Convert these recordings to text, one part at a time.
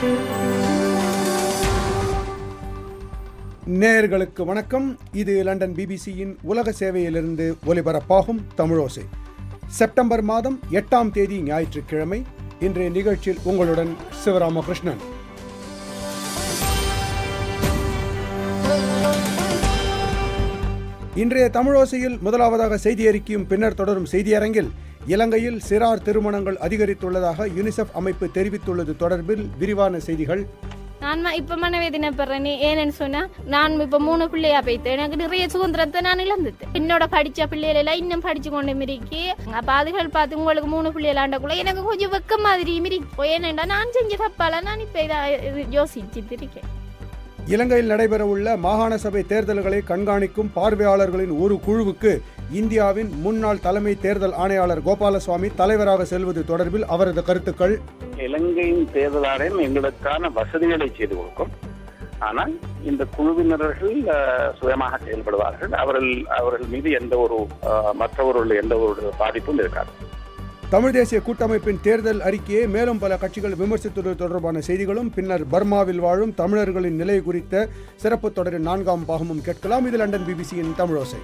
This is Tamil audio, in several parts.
நேயர்களுக்கு வணக்கம் இது லண்டன் பிபிசியின் உலக சேவையிலிருந்து ஒலிபரப்பாகும் தமிழோசை செப்டம்பர் மாதம் எட்டாம் தேதி ஞாயிற்றுக்கிழமை இன்றைய நிகழ்ச்சியில் உங்களுடன் சிவராமகிருஷ்ணன் இன்றைய தமிழோசையில் முதலாவதாக செய்தி அறிக்கையும் பின்னர் தொடரும் செய்தியரங்கில் இலங்கையில் சிறார் திருமணங்கள் அதிகரித்துள்ளதாக யுனிசெஃப் அமைப்பு தெரிவித்துள்ளது தொடர்பில் விரிவான செய்திகள் நான் ம- இப்ப மனவேதனைப்படுறேன் ஏன்னு சொன்னா நான் இப்ப மூணு பிள்ளையா போயிட்டேன் எனக்கு நிறைய சுதந்திரத்தை நான் இழந்துட்டேன் என்னோட படிச்ச பிள்ளைகள் எல்லாம் இன்னும் படிச்சு கொண்டு மிரிக்கி அப்ப அதுகள் பார்த்து உங்களுக்கு மூணு பிள்ளைகள் ஆண்டக்குள்ள எனக்கு கொஞ்சம் வெக்க மாதிரி மிரிக்கும் ஏனண்டா நான் செஞ்ச தப்பால நான் இப்ப இதை இது யோசிச்சுட்டு இருக்கேன் இலங்கையில் நடைபெறவுள்ள மாகாண சபை தேர்தல்களை கண்காணிக்கும் பார்வையாளர்களின் ஒரு குழுவுக்கு இந்தியாவின் முன்னாள் தலைமை தேர்தல் ஆணையாளர் கோபாலசுவாமி தலைவராக செல்வது தொடர்பில் அவரது கருத்துக்கள் இலங்கையின் தேர்தல் ஆணையம் எங்களுக்கான வசதிகளை செய்து கொடுக்கும் ஆனால் இந்த குழுவினர்கள் அஹ், சுயமாக செயல்படுவார்கள் அவர்கள் அவர்கள் மீது எந்த ஒரு அஹ், மற்றவர்கள் எந்த ஒரு பாதிப்பும் இருக்காது தமிழ் தேசிய கூட்டமைப்பின் தேர்தல் அறிக்கையை மேலும் பல கட்சிகள் விமர்சித்துள்ளது தொடர்பான செய்திகளும் பின்னர் பர்மாவில் வாழும் தமிழர்களின் நிலை குறித்த சிறப்பு தொடரின் நான்காம் பாகமும் கேட்கலாம் இது லண்டன் பிபிசியின் தமிழோசை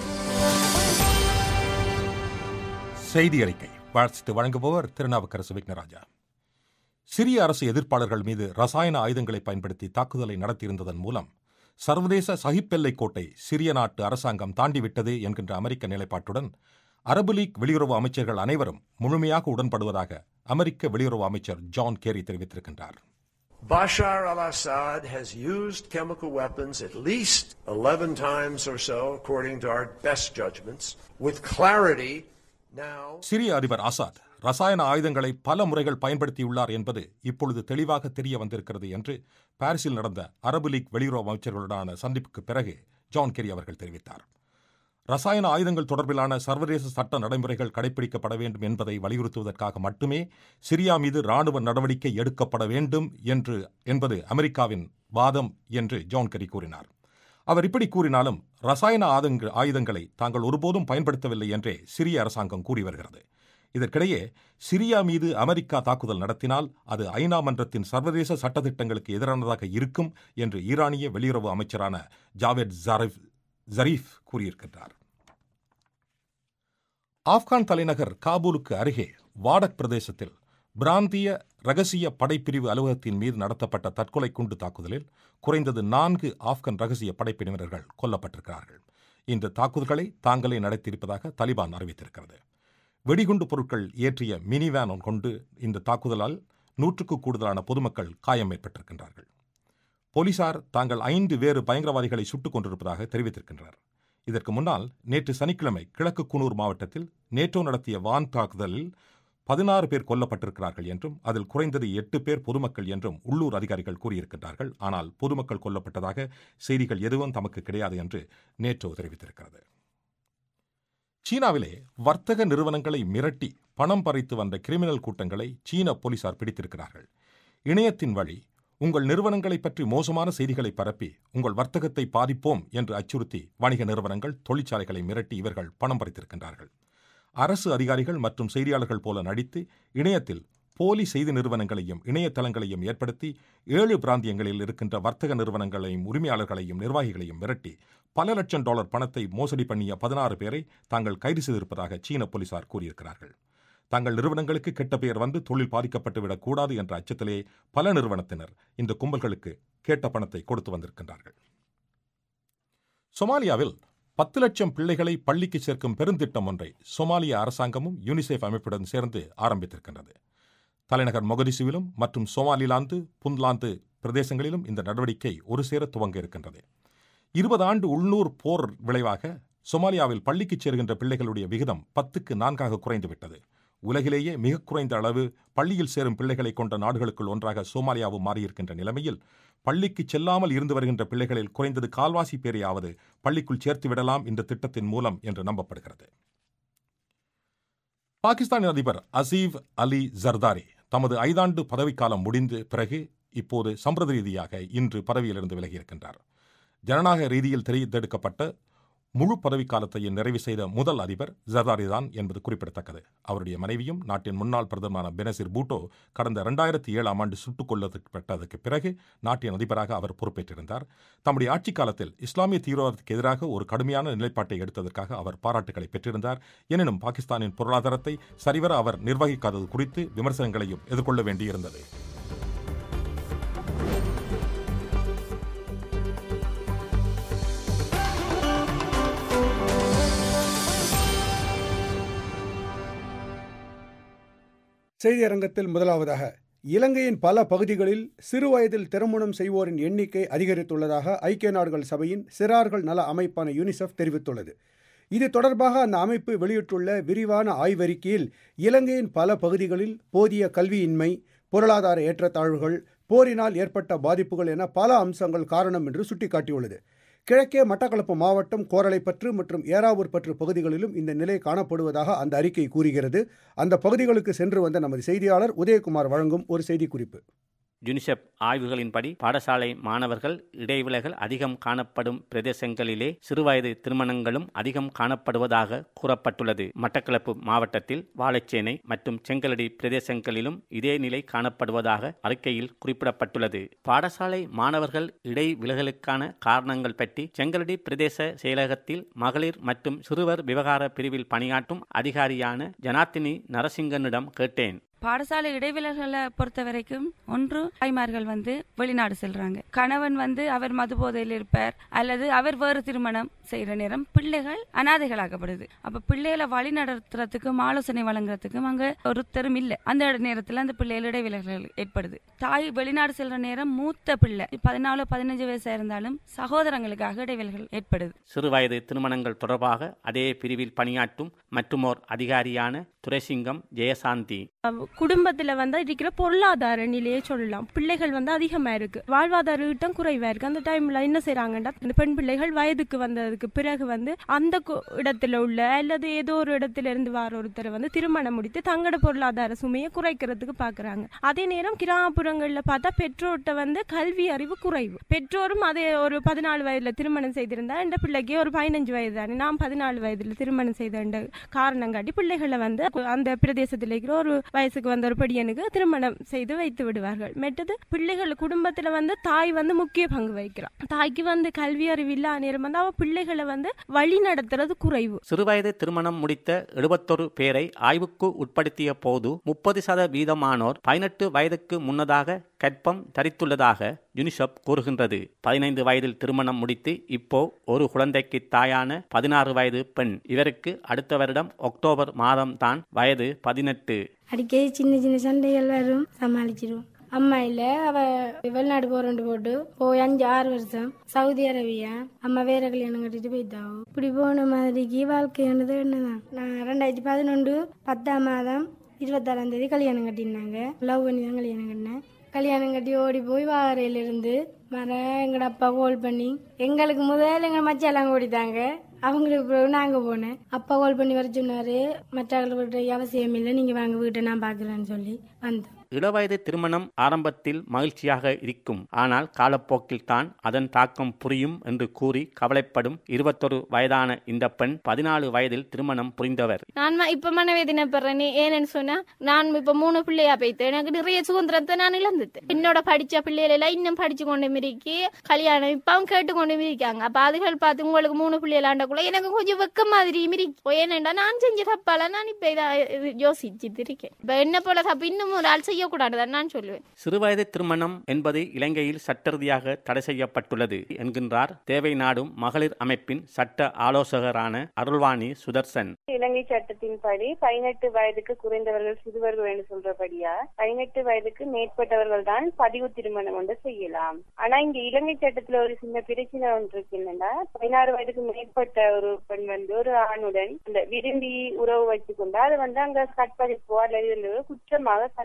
செய்தி அறிக்கை வாசித்து வழங்குபவர் திருநாவுக்கரசு விக்னராஜா சிரிய அரசு எதிர்ப்பாளர்கள் மீது ரசாயன ஆயுதங்களை பயன்படுத்தி தாக்குதலை நடத்தியிருந்ததன் மூலம் சர்வதேச சகிப்பெல்லை கோட்டை சிரிய நாட்டு அரசாங்கம் தாண்டிவிட்டது என்கின்ற அமெரிக்க நிலைப்பாட்டுடன் அரபு லீக் வெளியுறவு அமைச்சர்கள் அனைவரும் முழுமையாக உடன்படுவதாக அமெரிக்க வெளியுறவு அமைச்சர் ஜான் கேரி தெரிவித்திருக்கின்றார் Bashar al Assad has used chemical weapons at least 11 times or so, according to our best judgments. With clarity, now சிரிய அதிபர் அசாத் ரசாயன ஆயுதங்களை பல முறைகள் பயன்படுத்தியுள்ளார் என்பது இப்பொழுது தெளிவாக தெரிய வந்திருக்கிறது என்று பாரிஸில் நடந்த அரபு லீக் வெளியுறவு அமைச்சர்களுடனான சந்திப்புக்கு பிறகு ஜான் கெரி அவர்கள் தெரிவித்தார் ரசாயன ஆயுதங்கள் தொடர்பிலான சர்வதேச சட்ட நடைமுறைகள் கடைபிடிக்கப்பட வேண்டும் என்பதை வலியுறுத்துவதற்காக மட்டுமே சிரியா மீது ராணுவ நடவடிக்கை எடுக்கப்பட வேண்டும் என்று என்பது அமெரிக்காவின் வாதம் என்று ஜான் கெரி கூறினார் அவர் இப்படி கூறினாலும் ரசாயன ஆதங்க ஆயுதங்களை தாங்கள் ஒருபோதும் பயன்படுத்தவில்லை என்றே சிரிய அரசாங்கம் கூறி வருகிறது இதற்கிடையே சிரியா மீது அமெரிக்கா தாக்குதல் நடத்தினால் அது ஐநா மன்றத்தின் சர்வதேச சட்டத்திட்டங்களுக்கு எதிரானதாக இருக்கும் என்று ஈரானிய வெளியுறவு அமைச்சரான ஜாவேத் ஜரீஃப் ஜரீஃப் கூறியிருக்கின்றார் ஆப்கான் தலைநகர் காபூலுக்கு அருகே வாடக் பிரதேசத்தில் பிராந்திய ரகசிய படைப்பிரிவு அலுவலகத்தின் மீது நடத்தப்பட்ட தற்கொலை குண்டு தாக்குதலில் குறைந்தது நான்கு ஆப்கன் ரகசிய படைப்பிரிவினர்கள் கொல்லப்பட்டிருக்கிறார்கள் இந்த தாக்குதல்களை தாங்களே நடத்தியிருப்பதாக தலிபான் அறிவித்திருக்கிறது வெடிகுண்டு பொருட்கள் ஏற்றிய மினி வேன் கொண்டு இந்த தாக்குதலால் நூற்றுக்கு கூடுதலான பொதுமக்கள் காயம் ஏற்பட்டிருக்கின்றார்கள் போலீசார் தாங்கள் ஐந்து வேறு பயங்கரவாதிகளை சுட்டுக் கொண்டிருப்பதாக தெரிவித்திருக்கின்றனர் இதற்கு முன்னால் நேற்று சனிக்கிழமை கிழக்கு குனூர் மாவட்டத்தில் நேட்டோ நடத்திய வான் தாக்குதலில் பதினாறு பேர் கொல்லப்பட்டிருக்கிறார்கள் என்றும் அதில் குறைந்தது எட்டு பேர் பொதுமக்கள் என்றும் உள்ளூர் அதிகாரிகள் கூறியிருக்கிறார்கள் ஆனால் பொதுமக்கள் கொல்லப்பட்டதாக செய்திகள் எதுவும் தமக்கு கிடையாது என்று நேட்டோ தெரிவித்திருக்கிறது சீனாவிலே வர்த்தக நிறுவனங்களை மிரட்டி பணம் பறித்து வந்த கிரிமினல் கூட்டங்களை சீன போலீசார் பிடித்திருக்கிறார்கள் இணையத்தின் வழி உங்கள் நிறுவனங்களை பற்றி மோசமான செய்திகளை பரப்பி உங்கள் வர்த்தகத்தை பாதிப்போம் என்று அச்சுறுத்தி வணிக நிறுவனங்கள் தொழிற்சாலைகளை மிரட்டி இவர்கள் பணம் பறித்திருக்கின்றார்கள் அரசு அதிகாரிகள் மற்றும் செய்தியாளர்கள் போல நடித்து இணையத்தில் போலி செய்தி நிறுவனங்களையும் இணையதளங்களையும் ஏற்படுத்தி ஏழு பிராந்தியங்களில் இருக்கின்ற வர்த்தக நிறுவனங்களையும் உரிமையாளர்களையும் நிர்வாகிகளையும் மிரட்டி பல லட்சம் டாலர் பணத்தை மோசடி பண்ணிய பதினாறு பேரை தாங்கள் கைது செய்திருப்பதாக சீன போலீசார் கூறியிருக்கிறார்கள் தங்கள் நிறுவனங்களுக்கு கெட்ட பெயர் வந்து தொழில் பாதிக்கப்பட்டுவிடக் கூடாது என்ற அச்சத்திலே பல நிறுவனத்தினர் இந்த கும்பல்களுக்கு கேட்ட பணத்தை கொடுத்து வந்திருக்கின்றார்கள் சொமாலியாவில் பத்து லட்சம் பிள்ளைகளை பள்ளிக்கு சேர்க்கும் பெருந்திட்டம் ஒன்றை சொமாலிய அரசாங்கமும் யூனிசெஃப் அமைப்புடன் சேர்ந்து ஆரம்பித்திருக்கின்றது தலைநகர் மொகதிசுவிலும் மற்றும் சோமாலிலாந்து புந்த்லாந்து பிரதேசங்களிலும் இந்த நடவடிக்கை ஒரு சேர துவங்க இருக்கின்றது இருபது ஆண்டு உள்நூர் போர் விளைவாக சொமாலியாவில் பள்ளிக்கு சேர்கின்ற பிள்ளைகளுடைய விகிதம் பத்துக்கு நான்காக குறைந்துவிட்டது உலகிலேயே மிக குறைந்த அளவு பள்ளியில் சேரும் பிள்ளைகளை கொண்ட நாடுகளுக்குள் ஒன்றாக சோமாலியாவும் மாறியிருக்கின்ற நிலைமையில் பள்ளிக்கு செல்லாமல் இருந்து வருகின்ற பிள்ளைகளில் குறைந்தது கால்வாசி பேரையாவது பள்ளிக்குள் சேர்த்து விடலாம் இந்த திட்டத்தின் மூலம் என்று நம்பப்படுகிறது பாகிஸ்தான் அதிபர் அசீவ் அலி ஜர்தாரி தமது ஐந்தாண்டு பதவிக்காலம் முடிந்த பிறகு இப்போது சம்பிரத ரீதியாக இன்று பதவியிலிருந்து விலகியிருக்கின்றார் ஜனநாயக ரீதியில் தெரிந்தெடுக்கப்பட்ட முழு பதவிக்காலத்தையும் நிறைவு செய்த முதல் அதிபர் ஜர்தாரி தான் என்பது குறிப்பிடத்தக்கது அவருடைய மனைவியும் நாட்டின் முன்னாள் பிரதமரான பெனசிர் பூட்டோ கடந்த இரண்டாயிரத்தி ஏழாம் ஆண்டு சுட்டுக் கொல்லப்பட்டதற்கு பிறகு நாட்டின் அதிபராக அவர் பொறுப்பேற்றிருந்தார் தம்முடைய ஆட்சி காலத்தில் இஸ்லாமிய தீவிரவாதத்துக்கு எதிராக ஒரு கடுமையான நிலைப்பாட்டை எடுத்ததற்காக அவர் பாராட்டுகளை பெற்றிருந்தார் எனினும் பாகிஸ்தானின் பொருளாதாரத்தை சரிவர அவர் நிர்வகிக்காதது குறித்து விமர்சனங்களையும் எதிர்கொள்ள வேண்டியிருந்தது செய்தி அரங்கத்தில் முதலாவதாக இலங்கையின் பல பகுதிகளில் சிறுவயதில் திருமணம் செய்வோரின் எண்ணிக்கை அதிகரித்துள்ளதாக ஐக்கிய நாடுகள் சபையின் சிறார்கள் நல அமைப்பான யூனிசெஃப் தெரிவித்துள்ளது இது தொடர்பாக அந்த அமைப்பு வெளியிட்டுள்ள விரிவான ஆய்வறிக்கையில் இலங்கையின் பல பகுதிகளில் போதிய கல்வியின்மை பொருளாதார ஏற்றத்தாழ்வுகள் போரினால் ஏற்பட்ட பாதிப்புகள் என பல அம்சங்கள் காரணம் என்று சுட்டிக்காட்டியுள்ளது கிழக்கே மட்டக்களப்பு மாவட்டம் கோரளைப்பற்று மற்றும் ஏறாவூர்பற்று பகுதிகளிலும் இந்த நிலை காணப்படுவதாக அந்த அறிக்கை கூறுகிறது அந்த பகுதிகளுக்கு சென்று வந்த நமது செய்தியாளர் உதயகுமார் வழங்கும் ஒரு செய்திக்குறிப்பு யுனிசெப் ஆய்வுகளின்படி பாடசாலை மாணவர்கள் இடைவிலகல் அதிகம் காணப்படும் பிரதேசங்களிலே சிறுவயது திருமணங்களும் அதிகம் காணப்படுவதாக கூறப்பட்டுள்ளது மட்டக்களப்பு மாவட்டத்தில் வாழைச்சேனை மற்றும் செங்கலடி பிரதேசங்களிலும் இதே நிலை காணப்படுவதாக அறிக்கையில் குறிப்பிடப்பட்டுள்ளது பாடசாலை மாணவர்கள் இடைவிலகலுக்கான காரணங்கள் பற்றி செங்கலடி பிரதேச செயலகத்தில் மகளிர் மற்றும் சிறுவர் விவகார பிரிவில் பணியாற்றும் அதிகாரியான ஜனார்த்தினி நரசிங்கனிடம் கேட்டேன் பாடசாலை இடைவிலகளை பொறுத்த வரைக்கும் ஒன்று தாய்மார்கள் வந்து வெளிநாடு செல்றாங்க கணவன் வந்து அவர் மது போதையில் இருப்பார் அல்லது அவர் வேறு திருமணம் செய்யற நேரம் பிள்ளைகள் அனாதைகளாக்கப்படுது அப்ப பிள்ளைகளை வழி நடத்துறதுக்கும் ஆலோசனை வழங்குறதுக்கும் அங்க ஒருத்தரும் இல்ல அந்த நேரத்துல அந்த பிள்ளைகள் இடைவிலகல் ஏற்படுது தாய் வெளிநாடு செல்ற நேரம் மூத்த பிள்ளை பதினாலு பதினஞ்சு வயசா இருந்தாலும் சகோதரங்களுக்காக இடைவிலகல் ஏற்படுது சிறுவயது திருமணங்கள் தொடர்பாக அதே பிரிவில் பணியாற்றும் மற்றுமோர் அதிகாரியான துரைசிங்கம் ஜெயசாந்தி குடும்பத்துல வந்து இருக்கிற பொருளாதார நிலையை சொல்லலாம் பிள்ளைகள் வந்து அதிகமா இருக்கு வாழ்வாதார ஈட்டம் குறைவா இருக்கு அந்த டைம்ல என்ன செய்யறாங்கன்னா இந்த பெண் பிள்ளைகள் வயதுக்கு வந்ததுக்கு பிறகு வந்து அந்த கு- இடத்துல உள்ள அல்லது ஏதோ ஒரு இடத்துல இருந்து வர ஒருத்தரை வந்து திருமணம் முடித்து தங்களோட பொருளாதார சுமையை குறைக்கிறதுக்கு பாக்குறாங்க அதே நேரம் கிராமப்புறங்கள்ல பார்த்தா பெற்றோர்கிட்ட வந்து கல்வி அறிவு குறைவு பெற்றோரும் அதே ஒரு பதினாலு வயதுல திருமணம் செய்திருந்தா இந்த பிள்ளைக்கு ஒரு பதினஞ்சு வயது தானே நாம் பதினாலு வயதுல திருமணம் செய்த காரணம் காட்டி பிள்ளைகளை வந்து அந்த பிரதேசத்தில் இருக்கிற ஒரு வயசுக்கு வந்த ஒரு படியனுக்கு திருமணம் செய்து வைத்து விடுவார்கள் மெட்டது பிள்ளைகள் குடும்பத்துல வந்து தாய் வந்து முக்கிய பங்கு வகிக்கிறான் தாய்க்கு வந்து கல்வி அறிவு இல்லா நேரம் வந்து அவ பிள்ளைகளை வந்து வழி நடத்துறது குறைவு சிறுவயது திருமணம் முடித்த எழுபத்தொரு பேரை ஆய்வுக்கு உட்படுத்திய போது முப்பது சத வீதமானோர் பதினெட்டு வயதுக்கு முன்னதாக கற்பம் தரித்துள்ளதாக யுனிசெப் கூறுகின்றது பதினைந்து வயதில் திருமணம் முடித்து இப்போ ஒரு குழந்தைக்கு தாயான பதினாறு வயது பெண் இவருக்கு அடுத்த வருடம் அக்டோபர் மாதம் தான் வயது பதினெட்டு அடிக்கடி சின்ன சின்ன சண்டைகள் வரும் சமாளிச்சிருவோம் அம்மா இல்ல அவ வெளிநாடு போறேன்ட்டு போட்டு போய் அஞ்சு ஆறு வருஷம் சவுதி அரேபியா அம்மா வேற கல்யாணம் கட்டிட்டு போயிட்டாவும் இப்படி போன மாதிரிக்கு வாழ்க்கையானது என்னதான் நான் ரெண்டாயிரத்தி பதினொன்று பத்தாம் மாதம் இருபத்தாறாம் தேதி கல்யாணம் கட்டினாங்க லவ் பண்ணி தான் கல்யாணம் கட்டினேன் கல்யாணம் கட்டி ஓடி போய் வாகரையில இருந்து மர எங்கட அப்பா கால் பண்ணி எங்களுக்கு முதல்ல எங்க மச்சாலாம் ஓடிட்டாங்க அவங்களுக்கு பிறகு நாங்க போனேன் அப்பா கால் பண்ணி வர சொன்னாரு மற்றவர்களுடைய அவசியம் இல்லை நீங்க வாங்க வீட்டை நான் பாக்குறேன்னு சொல்லி வந்தோம் இளவயது திருமணம் ஆரம்பத்தில் மகிழ்ச்சியாக இருக்கும் ஆனால் காலப்போக்கில் தான் அதன் தாக்கம் புரியும் என்று கூறி கவலைப்படும் இருபத்தொரு வயதான இந்த பெண் பதினாலு வயதில் திருமணம் புரிந்தவர் நான் ம- இப்ப மனவேதனைப்படுறேன் ஏன்னு சொன்னா நான் இப்ப மூணு பிள்ளையா போயிட்டு எனக்கு நிறைய சுதந்திரத்தை நான் இழந்துட்டேன் என்னோட படிச்ச பிள்ளைகள் எல்லாம் இன்னும் படிச்சு கொண்டு மிரிக்கி கல்யாணம் இப்பவும் கேட்டு கொண்டு மிரிக்காங்க அப்ப அதுகள் பார்த்து உங்களுக்கு மூணு பிள்ளைகள் ஆண்டக்குள்ள எனக்கு கொஞ்சம் வெக்க மாதிரி மிரிக்கும் ஏனண்டா நான் செஞ்ச தப்பால நான் இப்ப இதை யோசிச்சுட்டு இருக்கேன் இப்ப என்ன போல தப்பு இன்னும் ஒரு ஆள் செய்யக்கூடாதுதான் நான் சொல்லுவேன் சிறுவயது திருமணம் என்பது இலங்கையில் சட்டரீதியாக தடை செய்யப்பட்டுள்ளது என்கின்றார் தேவை நாடும் மகளிர் அமைப்பின் சட்ட ஆலோசகரான அருள்வாணி சுதர்சன் இலங்கை சட்டத்தின்படி பதினெட்டு வயதுக்கு குறைந்தவர்கள் சிறுவர்கள் என்று சொல்றபடியா பதினெட்டு வயதுக்கு மேற்பட்டவர்கள் தான் பதிவு திருமணம் ஒன்று செய்யலாம் ஆனா இங்க இலங்கை சட்டத்துல ஒரு சின்ன பிரச்சனை ஒன்று இருக்கு என்னன்னா பதினாறு வயதுக்கு மேற்பட்ட ஒரு பெண் வந்து ஒரு ஆணுடன் அந்த விரும்பி உறவு வச்சுக்கொண்டா அது வந்து அங்க கற்பழிப்போ அல்லது ஒரு குற்றமாக கருத முடியாது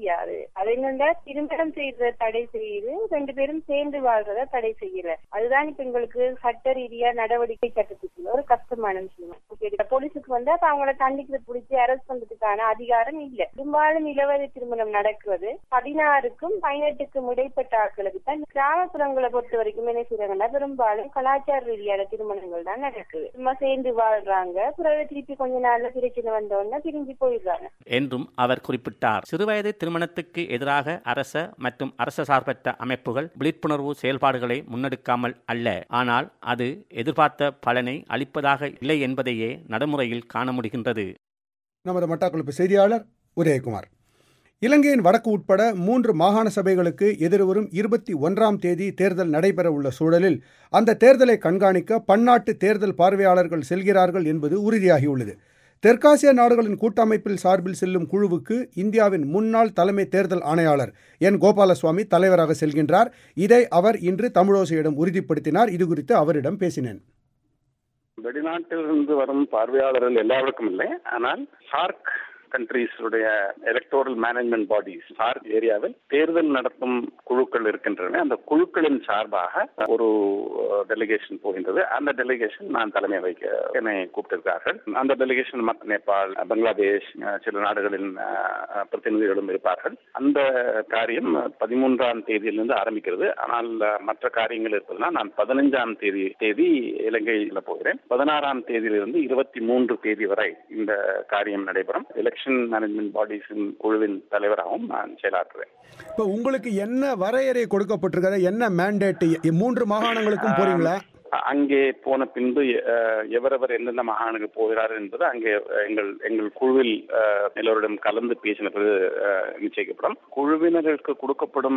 தெரியாது அது என்னன்னா திருமணம் செய்யறத தடை செய்யுது ரெண்டு பேரும் சேர்ந்து வாழ்றத தடை செய்யல அதுதான் இப்ப எங்களுக்கு சட்ட ரீதியா நடவடிக்கை சட்டத்துக்குள்ள ஒரு கஷ்டமான விஷயம் Okay, போலீஸுக்கு வந்து அப்ப அவங்கள தண்டிக்கிறது பிடிச்சி அரெஸ்ட் பண்றதுக்கான அதிகாரம் இல்ல பெரும்பாலும் இளவயது திருமணம் நடக்கிறது பதினாறுக்கும் பதினெட்டுக்கும் இடைப்பட்ட ஆட்களுக்கு தான் கிராமப்புறங்களை பொறுத்த வரைக்கும் என்ன செய்யறாங்கன்னா பெரும்பாலும் கலாச்சார ரீதியான திருமணங்கள் தான் நடக்குது சும்மா சேர்ந்து வாழ்றாங்க பிறகு திருப்பி கொஞ்ச நாள்ல பிரச்சனை வந்த உடனே பிரிஞ்சு போயிடுறாங்க என்றும் அவர் குறிப்பிட்டார் சிறுவயது திருமணத்துக்கு எதிராக அரச மற்றும் அரச சார்பற்ற அமைப்புகள் விழிப்புணர்வு செயல்பாடுகளை முன்னெடுக்காமல் அல்ல ஆனால் அது எதிர்பார்த்த பலனை அளிப்பதாக இல்லை என்பதையே நடைமுறையில் காண முடிகின்றது நமது மட்டாக்குழப்பு செய்தியாளர் உதயகுமார் இலங்கையின் வடக்கு உட்பட மூன்று மாகாண சபைகளுக்கு எதிர்வரும் இருபத்தி ஒன்றாம் தேதி தேர்தல் நடைபெற உள்ள சூழலில் அந்த தேர்தலை கண்காணிக்க பன்னாட்டு தேர்தல் பார்வையாளர்கள் செல்கிறார்கள் என்பது உறுதியாகியுள்ளது தெற்காசிய நாடுகளின் கூட்டமைப்பில் சார்பில் செல்லும் குழுவுக்கு இந்தியாவின் முன்னாள் தலைமை தேர்தல் ஆணையாளர் என் கோபாலசுவாமி தலைவராக செல்கின்றார் இதை அவர் இன்று தமிழோசையிடம் உறுதிப்படுத்தினார் இதுகுறித்து அவரிடம் பேசினேன் வெளிநாட்டிலிருந்து வரும் பார்வையாளர்கள் எல்லாருக்கும் இல்லை ஆனால் சார்க் கண்ட்ரீஸ் உடைய எலக்டோரல் மேனேஜ்மெண்ட் பாடிஸ் சார்க் ஏரியாவில் தேர்தல் நடத்தும் குழுக்கள் இருக்கின்றன அந்த குழுக்களின் சார்பாக ஒரு டெலிகேஷன் போகின்றது அந்த டெலிகேஷன் நான் தலைமை வைக்க என்னை கூப்பிட்டிருக்கார்கள் அந்த டெலிகேஷன் மற்ற நேபாள் பங்களாதேஷ் அஹ், சில நாடுகளின் அஹ், பிரதிநிதிகளும் இருப்பார்கள் அந்த காரியம் பதிமூன்றாம் தேதியிலிருந்து ஆரம்பிக்கிறது ஆனால் அஹ், மற்ற காரியங்கள் இருப்பதனால் நான் பதினைஞ்சாம் தேதி தேதி இலங்கையில் போகிறேன் பதினாறாம் தேதியிலிருந்து இருபத்தி மூன்று தேதி வரை இந்த காரியம் நடைபெறும் எலெக்ஷன் மேனேஜ்மெண்ட் பாடிஸின் குழுவின் தலைவராகவும் நான் செயலாற்றுவேன் இப்போ உங்களுக்கு என்ன வரையறை கொடுக்கப்பட்டிருக்கிறது என்ன மேண்டேட் மூன்று மாகாணங்களுக்கும் போறீங்களா அங்கே போன பின்பு அஹ், எவரவர் எந்தெந்த மாகாணுக்கு போகிறார்கள் என்பது அங்கே அஹ், எங்கள் எங்கள் குழுவில் அஹ், எல்லோரிடம் கலந்து பேசின பிறகு அஹ், நிச்சயிக்கப்படும் குழுவினருக்கு கொடுக்கப்படும்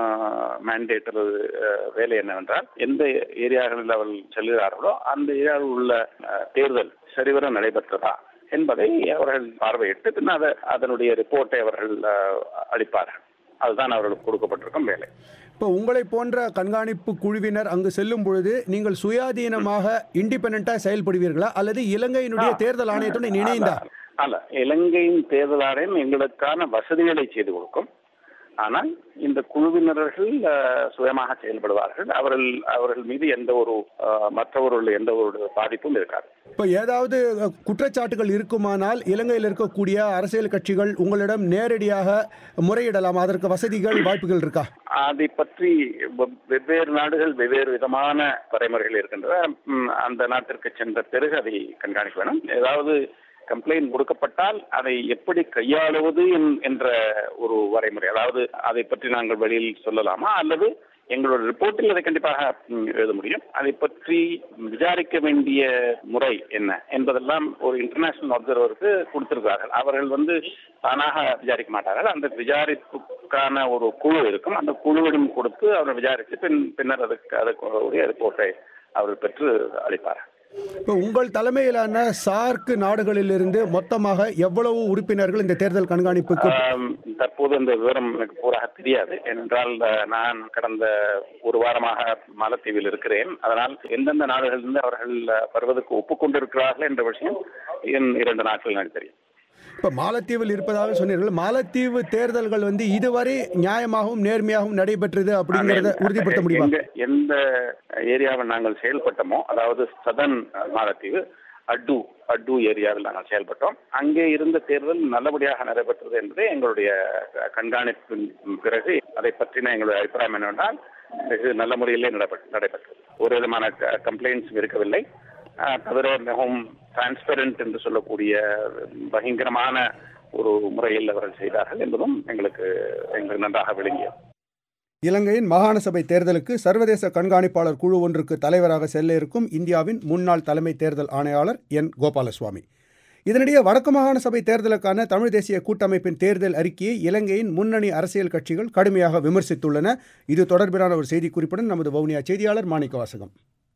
மேண்டேட் அல்லது அஹ், வேலை என்னவென்றால் எந்த ஏரியாக்களில் அவர்கள் செல்கிறார்களோ அந்த ஏரியாவில் உள்ள அஹ், தேர்தல் சரிவர நடைபெற்றதா என்பதை அவர்கள் பார்வையிட்டு பின் அதை அதனுடைய ரிப்போர்ட்டை அவர்கள் அஹ், அளிப்பார்கள் அதுதான் அவர்களுக்கு கொடுக்கப்பட்டிருக்கும் வேலை இப்போ உங்களை போன்ற கண்காணிப்பு குழுவினர் அங்கு செல்லும் பொழுது நீங்கள் சுயாதீனமாக இண்டிபெண்டா செயல்படுவீர்களா அல்லது இலங்கையினுடைய தேர்தல் ஆணையத்துடன் இணைந்தா அல்ல இலங்கையின் தேர்தல் ஆணையம் எங்களுக்கான வசதிகளை செய்து கொடுக்கும் ஆனால் இந்த குழுவினர்கள் அஹ், சுயமாக செயல்படுவார்கள் அவர்கள் அவர்கள் மீது எந்த ஒரு அஹ், மற்றவர்களுடைய எந்த ஒரு பாதிப்பும் இருக்காது இப்போ ஏதாவது அஹ், குற்றச்சாட்டுகள் இருக்குமானால் இலங்கையில் இருக்கக்கூடிய அரசியல் கட்சிகள் உங்களிடம் நேரடியாக முறையிடலாம் அதற்கு வசதிகள் வாய்ப்புகள் இருக்கா அதை பற்றி வெவ்- வெவ்வேறு நாடுகள் வெவ்வேறு விதமான வரைமுறைகள் இருக்கின்றன ம், அந்த நாட்டிற்கு சென்ற பிறகு அதை கண்காணிக்க வேணும் ஏதாவது கம்ப்ளைண்ட் கொடுக்கப்பட்டால் அதை எப்படி கையாளுவது என்- என்ற ஒரு வரைமுறை அதாவது அதை பற்றி நாங்கள் வெளியில் சொல்லலாமா அல்லது எங்களோட ரிப்போர்ட்டில் அதை கண்டிப்பாக ம், எழுத முடியும் அதை பற்றி விசாரிக்க வேண்டிய முறை என்ன என்பதெல்லாம் ஒரு இன்டர்நேஷனல் அப்சர்வருக்கு கொடுத்திருக்கிறார்கள் அவர்கள் வந்து தானாக விசாரிக்க மாட்டார்கள் அந்த விசாரிப்புக்கான ஒரு குழு இருக்கும் அந்த குழுவிடம் கொடுத்து அவரை விசாரித்து பின் பின்னர் அதுக்கு அதுக்கு ரிப்போர்ட்டை அவர்கள் பெற்று அளிப்பார்கள் இப்போ உங்கள் தலைமையிலான சார்க் நாடுகளிலிருந்து மொத்தமாக எவ்வளவு உறுப்பினர்கள் இந்த தேர்தல் கண்காணிப்புக்கு ஆம், தற்போது இந்த விவரம் எனக்கு பூராக தெரியாது ஏனென்றால் அஹ், நான் கடந்த ஒரு வாரமாக மாலத்தீவில் இருக்கிறேன் அதனால் எந்தெந்த நாடுகளிலிருந்து அவர்கள் அஹ், வருவதற்கு ஒப்புக்கொண்டிருக்கிறார்கள் என்ற விஷயம் இன்னும் இரண்டு நாட்கள் எனக்கு தெரியும் இப்போ மாலத்தீவில் இருப்பதாக சொன்னீர்கள் மாலத்தீவு தேர்தல்கள் வந்து இதுவரை நியாயமாகவும் நேர்மையாகவும் நடைபெற்றது அப்படிங்கிறத உறுதிப்படுத்த முடியுமா எங்க- எந்த ஏரியாவில் நாங்கள் செயல்பட்டோமோ அதாவது சதன் மாலத்தீவு அட்டு அட்டு ஏரியாவில் நாங்கள் செயல்பட்டோம் அங்கே இருந்த தேர்தல் நல்லபடியாக நடைபெற்றது என்பதே எங்களுடைய கண்காணிப்பின் பிறகு அதை பற்றின எங்களுடைய அபிப்பிராயம் என்னவென்றால் வெகு நல்ல முறையிலே நடைபெற்று நடைபெற்றது ஒரு விதமான கம்ப்ளைண்ட்ஸ் இருக்கவில்லை அஹ், தவிர மிகவும் டிரான்ஸ்பெரண்ட் என்று சொல்லக்கூடிய பயங்கரமான ஒரு முறையில் அவர்கள் செய்தார்கள் என்பதும் எங்களுக்கு எங்களுக்கு நன்றாக விளங்கியது இலங்கையின் மாகாண சபை தேர்தலுக்கு சர்வதேச கண்காணிப்பாளர் குழு ஒன்றுக்கு தலைவராக செல்ல இருக்கும் இந்தியாவின் முன்னாள் தலைமை தேர்தல் ஆணையாளர் என் கோபாலசுவாமி இதனிடையே வடக்கு மாகாண சபை தேர்தலுக்கான தமிழ் தேசிய கூட்டமைப்பின் தேர்தல் அறிக்கையை இலங்கையின் முன்னணி அரசியல் கட்சிகள் கடுமையாக விமர்சித்துள்ளன இது தொடர்பிலான ஒரு செய்திக்குறிப்புடன் நமது வவுனியா செய்தியாளர் மாணிக்க வாசகம்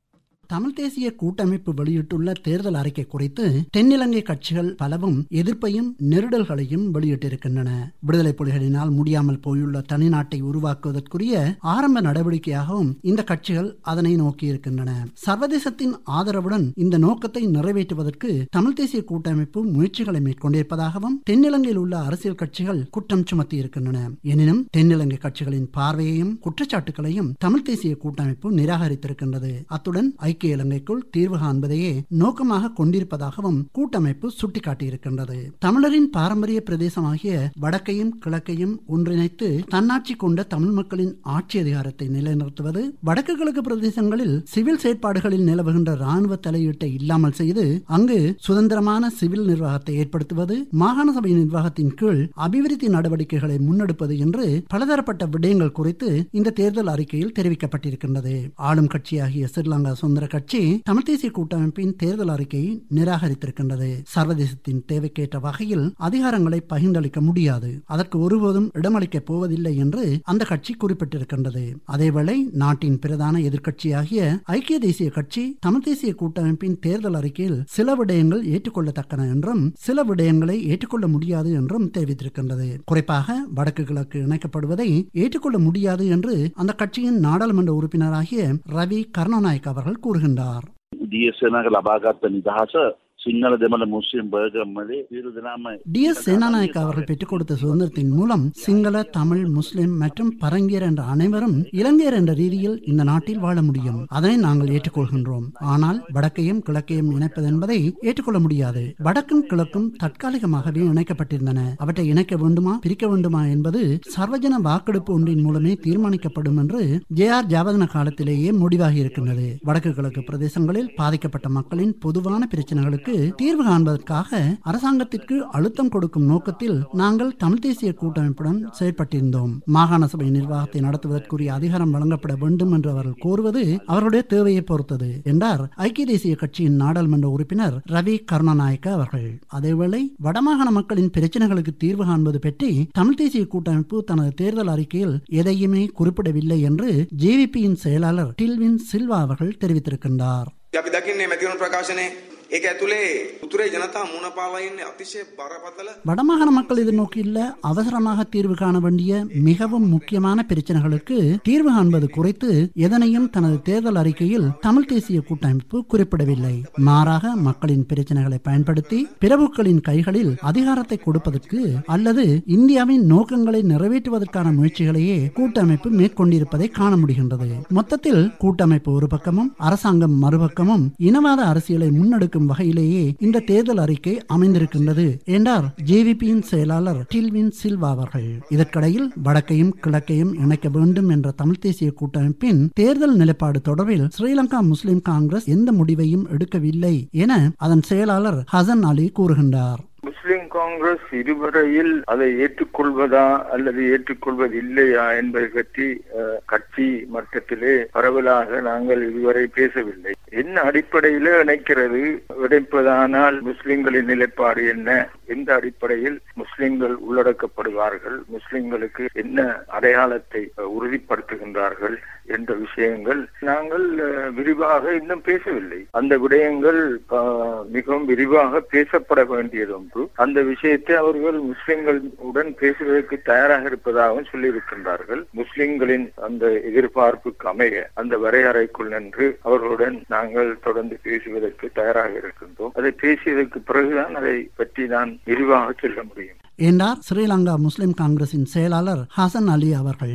தமிழ் தேசிய கூட்டமைப்பு வெளியிட்டுள்ள தேர்தல் அறிக்கை குறித்து தென்னிலங்கை கட்சிகள் பலவும் எதிர்ப்பையும் நெருடல்களையும் வெளியிட்டிருக்கின்றன விடுதலை புலிகளினால் முடியாமல் போயுள்ள தனிநாட்டை உருவாக்குவதற்குரிய ஆரம்ப நடவடிக்கையாகவும் இந்த கட்சிகள் அதனை நோக்கியிருக்கின்றன சர்வதேசத்தின் ஆதரவுடன் இந்த நோக்கத்தை நிறைவேற்றுவதற்கு தமிழ் தேசிய கூட்டமைப்பு முயற்சிகளை மேற்கொண்டிருப்பதாகவும் தென்னிலங்கையில் உள்ள அரசியல் கட்சிகள் குற்றம் சுமத்தி இருக்கின்றன எனினும் தென்னிலங்கை கட்சிகளின் பார்வையையும் குற்றச்சாட்டுகளையும் தமிழ் தேசிய கூட்டமைப்பு நிராகரித்திருக்கின்றது அத்துடன் ஐக்கிய இலங்கைக்குள் தீர்வு காண்பதையே நோக்கமாக கொண்டிருப்பதாகவும் கூட்டமைப்பு சுட்டிக்காட்டியிருக்கின்றது தமிழரின் பாரம்பரிய பிரதேசமாகிய வடக்கையும் கிழக்கையும் ஒன்றிணைத்து தன்னாட்சி கொண்ட தமிழ் மக்களின் ஆட்சி அதிகாரத்தை நிலைநிறுத்துவது வடக்கு கிழக்கு பிரதேசங்களில் சிவில் செயற்பாடுகளில் நிலவுகின்ற ராணுவ தலையீட்டை இல்லாமல் செய்து அங்கு சுதந்திரமான சிவில் நிர்வாகத்தை ஏற்படுத்துவது மாகாண சபை நிர்வாகத்தின் கீழ் அபிவிருத்தி நடவடிக்கைகளை முன்னெடுப்பது என்று பலதரப்பட்ட விடயங்கள் குறித்து இந்த தேர்தல் அறிக்கையில் தெரிவிக்கப்பட்டிருக்கின்றது ஆளும் கட்சியாகிய ஸ்ரீலங்கா சுதந்திர கட்சி தமிழ் தேசிய கூட்டமைப்பின் தேர்தல் அறிக்கையை நிராகரித்திருக்கின்றது சர்வதேசத்தின் தேவைக்கேற்ற வகையில் அதிகாரங்களை பகிர்ந்தளிக்க முடியாது அதற்கு ஒருபோதும் இடமளிக்கப் போவதில்லை என்று அந்த கட்சி குறிப்பிட்டிருக்கின்றது அதேவேளை நாட்டின் பிரதான எதிர்க்கட்சியாகிய ஐக்கிய தேசிய கட்சி தமிழ் தேசிய கூட்டமைப்பின் தேர்தல் அறிக்கையில் சில விடயங்கள் ஏற்றுக்கொள்ளத்தக்கன என்றும் சில விடயங்களை ஏற்றுக்கொள்ள முடியாது என்றும் தெரிவித்திருக்கின்றது குறிப்பாக வடக்கு கிழக்கு இணைக்கப்படுவதை ஏற்றுக்கொள்ள முடியாது என்று அந்த கட்சியின் நாடாளுமன்ற உறுப்பினராகிய ரவி கருணாநாயக் அவர்கள் கூறுகின்றார் දියසනක ලබාගත්ත නිදහස සිංහල දෙමළ මුස්ලිම් බර්ගම්මලේ සියලු දෙනාම டி எஸ் சேனாநாயக் அவர்கள் பெற்றுக் கொடுத்த சுதந்திரத்தின் மூலம் சிங்கள தமிழ் முஸ்லிம் மற்றும் பரங்கியர் என்ற அனைவரும் இலங்கையர் என்ற ரீதியில் இந்த நாட்டில் வாழ முடியும் அதனை நாங்கள் ஏற்றுக்கொள்கின்றோம் ஆனால் வடக்கையும் கிழக்கையும் இணைப்பது என்பதை ஏற்றுக்கொள்ள முடியாது வடக்கும் கிழக்கும் தற்காலிகமாகவே இணைக்கப்பட்டிருந்தன அவற்றை இணைக்க வேண்டுமா பிரிக்க வேண்டுமா என்பது சர்வஜன வாக்கெடுப்பு ஒன்றின் மூலமே தீர்மானிக்கப்படும் என்று ஜே ஆர் ஜாவதன காலத்திலேயே முடிவாகி இருக்கின்றது வடக்கு கிழக்கு பிரதேசங்களில் பாதிக்கப்பட்ட மக்களின் பொதுவான பிரச்சனைகளுக்கு தீர்வு காண்பதற்காக அரசாங்கத்திற்கு அழுத்தம் கொடுக்கும் நோக்கத்தில் நாங்கள் தமிழ் தேசிய கூட்டமைப்புடன் செயற்பட்டிருந்தோம் மாகாண சபை நிர்வாகத்தை நடத்துவதற்குரிய அதிகாரம் வழங்கப்பட வேண்டும் என்று அவர்கள் கோருவது அவர்களுடைய தேவையை பொறுத்தது என்றார் ஐக்கிய தேசிய கட்சியின் நாடாளுமன்ற உறுப்பினர் ரவி கருணாநாயக்க அவர்கள் அதேவேளை வடமாகாண மக்களின் பிரச்சனைகளுக்கு தீர்வு காண்பது பற்றி தமிழ் தேசிய கூட்டமைப்பு தனது தேர்தல் அறிக்கையில் எதையுமே குறிப்பிடவில்லை என்று ஜேவிபியின் செயலாளர் டில்வின் சில்வா அவர்கள் தெரிவித்திருக்கின்றார் අපි දකින්නේ මැතිවරණ ප්‍රකාශනයේ ඒක ඇතුලේ උතුරේ ජනතා මුණ පාලා ඉන්නේ අතිශය බරපතල வடமாகாண மக்கள் எதிர்நோக்கியுள்ள அவசரமாக தீர்வு காண வேண்டிய மிகவும் முக்கியமான பிரச்சனைகளுக்கு தீர்வு காண்பது குறித்து எதனையும் தனது தேர்தல் அறிக்கையில் தமிழ் தேசிய கூட்டமைப்பு குறிப்பிடவில்லை மாறாக மக்களின் பிரச்சனைகளை பயன்படுத்தி பிரபுக்களின் கைகளில் அதிகாரத்தை கொடுப்பதற்கு அல்லது இந்தியாவின் நோக்கங்களை நிறைவேற்றுவதற்கான முயற்சிகளையே கூட்டமைப்பு மேற்கொண்டிருப்பதை காண முடிகின்றது மொத்தத்தில் கூட்டமைப்பு ஒரு பக்கமும் அரசாங்கம் மறுபக்கமும் இனவாத அரசியலை முன்னெடுக்கும் வகையிலேயே இந்த தேர்தல் அறிக்கை அமைந்திருக்கின்றது என்றார் ஜேவிபியின் செயலாளர் டில்வின் சில்வா அவர்கள் இதற்கிடையில் வடக்கையும் கிழக்கையும் இணைக்க வேண்டும் என்ற தமிழ் தேசிய கூட்டமைப்பின் தேர்தல் நிலைப்பாடு தொடர்பில் ஸ்ரீலங்கா முஸ்லிம் காங்கிரஸ் எந்த முடிவையும் எடுக்கவில்லை என அதன் செயலாளர் ஹசன் அலி கூறுகின்றார் முஸ்லிம் காங்கிரஸ் இதுவரையில் அதை ஏற்றுக்கொள்வதா அல்லது ஏற்றுக்கொள்வது இல்லையா என்பதை பற்றி அஹ், கட்சி மட்டத்திலே பரவலாக நாங்கள் இதுவரை பேசவில்லை என்ன அடிப்படையில இணைக்கிறது இணைப்பதானால் முஸ்லிம்களின் நிலைப்பாடு என்ன எந்த அடிப்படையில் முஸ்லிம்கள் உள்ளடக்கப்படுவார்கள் முஸ்லிம்களுக்கு என்ன அடையாளத்தை அஹ், உறுதிப்படுத்துகின்றார்கள் என்ற விஷயங்கள் நாங்கள் அஹ், விரிவாக இன்னும் பேசவில்லை அந்த விடயங்கள் அஹ், மிகவும் விரிவாக பேசப்பட வேண்டியது ஒன்று அந்த விஷயத்தை அவர்கள் முஸ்லிம்கள் உடன் பேசுவதற்கு தயாராக இருப்பதாகவும் சொல்லியிருக்கின்றார்கள் முஸ்லிம்களின் அந்த எதிர்பார்ப்புக்கு அமைய அந்த வரையறைக்குள் நின்று அவர்களுடன் நாங்கள் தொடர்ந்து பேசுவதற்கு தயாராக இருக்கின்றோம் அதை பேசியதற்கு பிறகுதான் அதை பற்றி நான் விரிவாக சொல்ல முடியும் என்றார் ஸ்ரீலங்கா முஸ்லிம் காங்கிரசின் செயலாளர் ஹசன் அலி அவர்கள்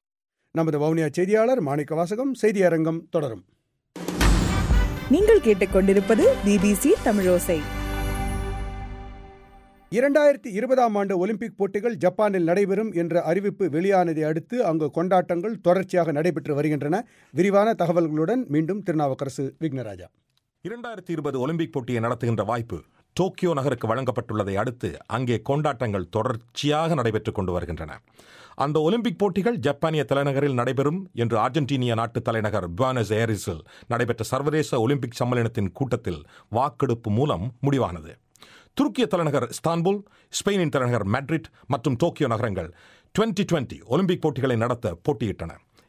நமது வவுனியா செய்தியாளர் மாணிக்க வாசகம் செய்தி அரங்கம் தொடரும் நீங்கள் கேட்டுக்கொண்டிருப்பது பிபிசி தமிழோசை இரண்டாயிரத்தி இருபதாம் ஆண்டு ஒலிம்பிக் போட்டிகள் ஜப்பானில் நடைபெறும் என்ற அறிவிப்பு வெளியானதை அடுத்து அங்கு கொண்டாட்டங்கள் தொடர்ச்சியாக நடைபெற்று வருகின்றன விரிவான தகவல்களுடன் மீண்டும் திருநாவுக்கரசு விக்னராஜா இரண்டாயிரத்தி இருபது ஒலிம்பிக் போட்டியை நடத்துகின்ற வாய்ப்பு டோக்கியோ நகருக்கு வழங்கப்பட்டுள்ளதை அடுத்து அங்கே கொண்டாட்டங்கள் தொடர்ச்சியாக நடைபெற்றுக் கொண்டு வருகின்றன அந்த ஒலிம்பிக் போட்டிகள் ஜப்பானிய தலைநகரில் நடைபெறும் என்று அர்ஜென்டினிய நாட்டு தலைநகர் பியூனஸ் ஏரிஸில் நடைபெற்ற சர்வதேச ஒலிம்பிக் சம்மேளனத்தின் கூட்டத்தில் வாக்கெடுப்பு மூலம் முடிவானது துருக்கிய தலைநகர் இஸ்தான்புல் ஸ்பெயினின் தலைநகர் மேட்ரிட் மற்றும் டோக்கியோ நகரங்கள் 2020 ஒலிம்பிக் போட்டிகளை நடத்த போட்டியிட்டன